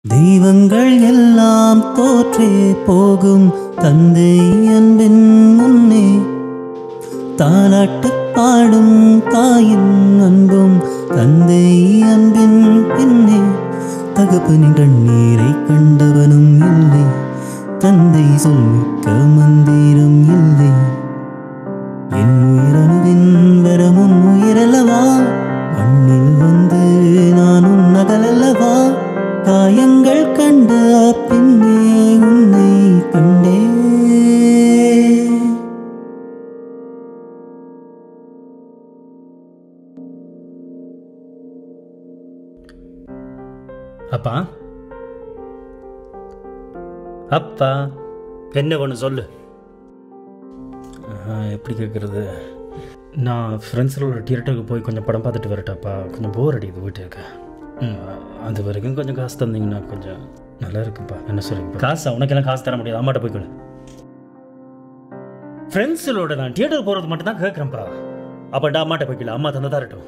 தெய்வங்கள் எல்லாம் தோற்றே போகும் தந்தை அன்பின் முன்னே தாலாட்டு பாடும் தாயின் அன்பும் தந்தை அன்பின் பின்னே தகப்பனின் கண்ணீரை கண்டவனும் இல்லை தந்தை சொல்மிக்க மந்திரம் இல்லை என் உயிரணுவின் வரமுன் உயிரல்லவா மண்ணில் வந்து நானும் நகலல்லவா காயங்கள் கண்ட பின்னே உன்னை கண்டே அப்பா அப்பா என்ன ஒன்று சொல்லு ஆஹ், எப்படி கேட்குறது நான் ஃப்ரெண்ட்ஸோட தியேட்டருக்கு போய் கொஞ்சம் படம் பார்த்துட்டு வரட்டாப்பா கொஞ்சம் போர் அடிக்குது வீட்டுக்கு ம், அது வரைக்கும் கொஞ்சம் காசு தந்தீங்கன்னா கொஞ்சம் நல்லா இருக்குப்பா என்ன சொல்லுங்க காசு உனக்கெல்லாம் காசு தர முடியாது அம்மாட்ட போய்க்கொள்ளு ஃப்ரெண்ட்ஸுகளோட நான் தியேட்டர் போகிறது மட்டும் தான் கேட்குறேன்ப்பா அப்போண்டா அம்மாட்ட போய்க்கல அம்மா தந்ததா இருக்கட்டும்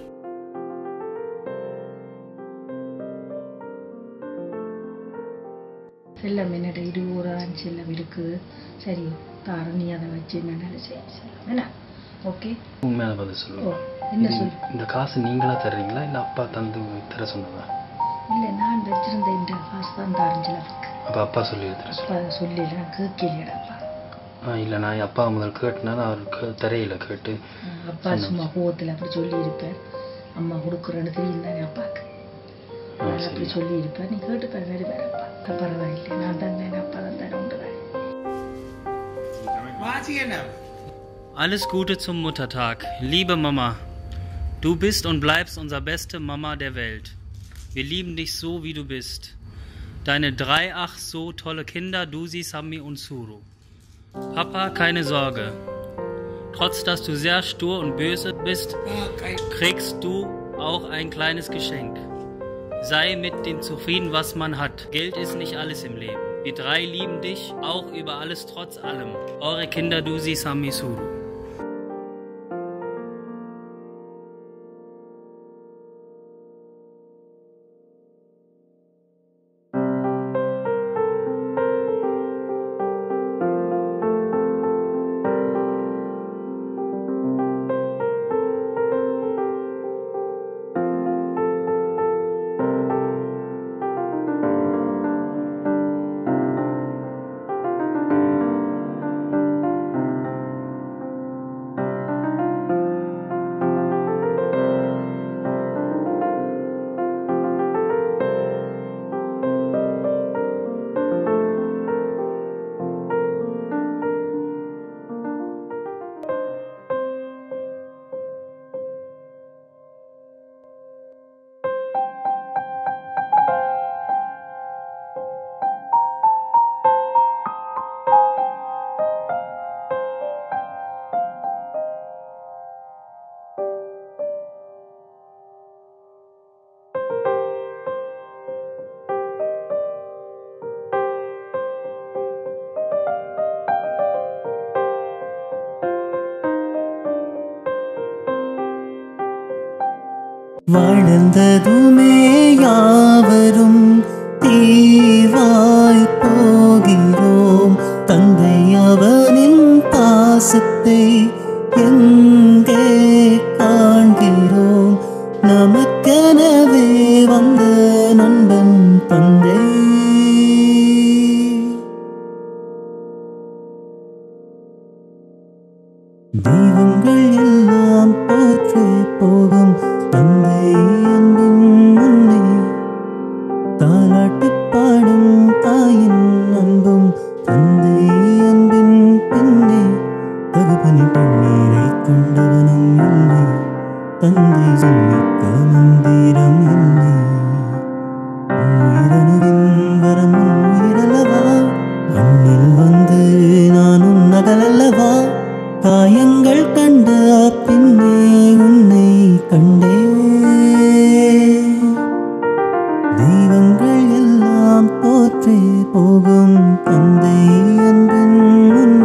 செல்லம் என்னட்ட இருபது ரூபான்னு செல்லம் இருக்குது சரி தாரம் நீ அதை வச்சு என்னென்ன செய்ய செல்லம் என்ன ஓகே உண்மையான பதில் ஓ சொல்லுவோம் என்ன சொல் இந்த காசு நீங்களா தர்றீங்களா இல்லை அப்பா தந்து தர சொன்னதா இல்லை நான் வச்சிருந்த இந்த காசு தான் தாரம் செலவுக்கு அப்போ அப்பா சொல்லி தர அப்பா சொல்லல நான் கேட்கலையடாப்பா ஆ இல்லை நான் அப்பா முதல் கேட்டுனா அவருக்கு தரையில கேட்டு அப்பா சும்மா கோவத்தில் அப்படி சொல்லியிருப்பேன் அம்மா கொடுக்குறேன்னு தெரியும் தானே அப்பாவுக்கு அதனால அப்படி சொல்லியிருப்பேன் நீ கேட்டு பாரு வேறு வேறப்பா பரவாயில்லை நான் தந்தேன் அப்பா தந்தேன் உண்டு தான் Alles Gute zum Muttertag. Liebe Mama, du bist und bleibst unsere beste Mama der Welt. Wir lieben dich so, wie du bist. Deine drei ach so tolle Kinder, Dusi, Sami und Suru. Papa, keine Sorge. Trotz dass du sehr stur und böse bist, kriegst du auch ein kleines Geschenk. Sei mit dem zufrieden, was man hat. Geld ist nicht alles im Leben. Wir drei lieben dich, auch über alles trotz allem. Eure Kinder Dusi, Sami, Suru. வாழ்ந்ததுமே யாவரும் தீவாய் போகிறோம் தந்தை அவனின் பாசத்தை எங்கே காண்கிறோம் நமக்கெனவே வந்த நண்பன் தந்தை தெய்வங்கள் எல்லாம் போற்றே போகும் தந்தை அன்பின் முன்னே தாலாட்டு பாடும் தாயின் அன்பும் தந்தை அன்பின் பின்னே தகப்பனி கண்ணீரை கண்டவனும் இல்லை தந்தை சொல்லிக்க மந்திரம் இல்லை உயிரணுவின் வரம் உயிரல்லவா மண்ணில் வந்து நானும் நகலல்லவா காயங்கள் கண்ட பின்னே உன்னை கண்டே தெய்வங்கள் எல்லாம் போற்றே போகும் தந்தை அன்பின் முன்னே